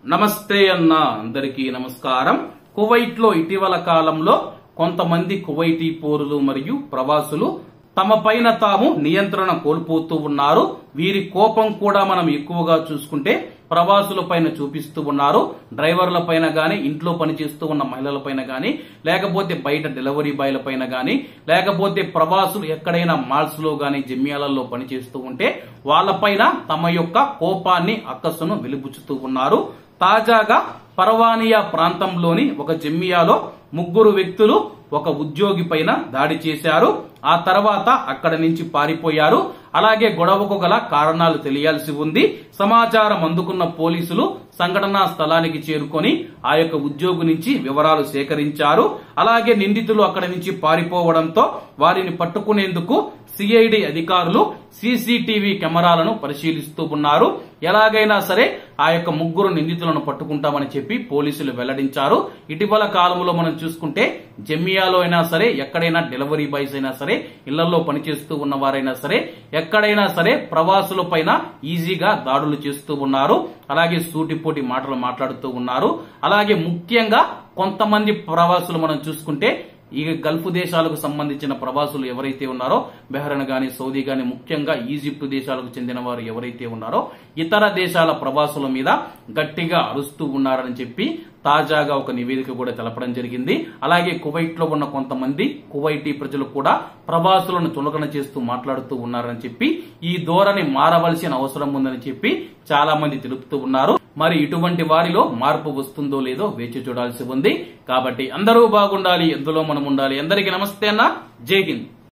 నమస్తే అన్న అందరికీ నమస్కారం కువైట్ లో ఇటీవల కాలంలో కొంతమంది కువైటీ పౌరులు మరియు ప్రవాసులు తమ పైన తాము నియంత్రణ కోల్పోతూ ఉన్నారు వీరి కోపం కూడా మనం ఎక్కువగా చూసుకుంటే ప్రవాసుల పైన చూపిస్తూ ఉన్నారు డ్రైవర్ల పైన గాని ఇంట్లో పనిచేస్తూ ఉన్న మహిళల పైన గాని లేకపోతే బయట డెలివరీ బాయ్ల పైన గాని లేకపోతే ప్రవాసులు ఎక్కడైనా మాల్స్ లో గాని జమ్యాలలో పనిచేస్తూ ఉంటే వాళ్ళపైన తమ యొక్క కోపాన్ని అక్కసును వెలిబుచ్చుతూ ఉన్నారు తాజాగా పర్వానియా ప్రాంతంలోని ఒక జమ్మియాలో ముగ్గురు వ్యక్తులు ఒక ఉద్యోగి పైన దాడి చేశారు ఆ తర్వాత అక్కడి నుంచి పారిపోయారు అలాగే గొడవకు గల కారణాలు తెలియాల్సి ఉంది సమాచారం అందుకున్న పోలీసులు సంఘటనా స్థలానికి చేరుకొని ఆ యొక్క ఉద్యోగి నుంచి వివరాలు సేకరించారు అలాగే నిందితులు అక్కడి నుంచి పారిపోవడంతో వారిని పట్టుకునేందుకు సిఐడి అధికారులు సీసీటీవీ కెమెరాలను పరిశీలిస్తూ ఉన్నారు ఎలాగైనా సరే ఆ యొక్క ముగ్గురు నిందితులను పట్టుకుంటామని చెప్పి పోలీసులు వెల్లడించారు ఇటీవల కాలంలో మనం చూసుకుంటే జమియాలో అయినా సరే ఎక్కడైనా డెలివరీ బాయ్స్ అయినా సరే ఇళ్లలో పనిచేస్తూ ఉన్న వారైనా సరే ఎక్కడైనా సరే ప్రవాసుల పైన ఈజీగా దాడులు చేస్తూ ఉన్నారు అలాగే సూటిపోటి మాటలు మాట్లాడుతూ ఉన్నారు అలాగే ముఖ్యంగా కొంతమంది ప్రవాసులు మనం చూసుకుంటే ఈ గల్ఫ్ దేశాలకు సంబంధించిన ప్రవాసులు ఎవరైతే ఉన్నారో బెహ్రన్ గాని సౌదీ గాని ముఖ్యంగా ఈజిప్ట్ దేశాలకు చెందిన వారు ఎవరైతే ఉన్నారో ఇతర దేశాల ప్రవాసుల మీద గట్టిగా అరుస్తూ ఉన్నారని చెప్పి తాజాగా ఒక నివేదిక కూడా తెలపడం జరిగింది అలాగే కువైట్ లో ఉన్న కొంతమంది కువైటీ ప్రజలు కూడా ప్రవాసులను చులకన చేస్తూ మాట్లాడుతూ ఉన్నారని చెప్పి ఈ ధోరణి మారవలసిన అవసరం ఉందని చెప్పి చాలా మంది తెలుపుతూ ఉన్నారు మరి ఇటువంటి వారిలో మార్పు వస్తుందో లేదో వేచి చూడాల్సి ఉంది కాబట్టి అందరూ బాగుండాలి ఎందులో మనం ఉండాలి అందరికీ నమస్తే అన్న జై హింద్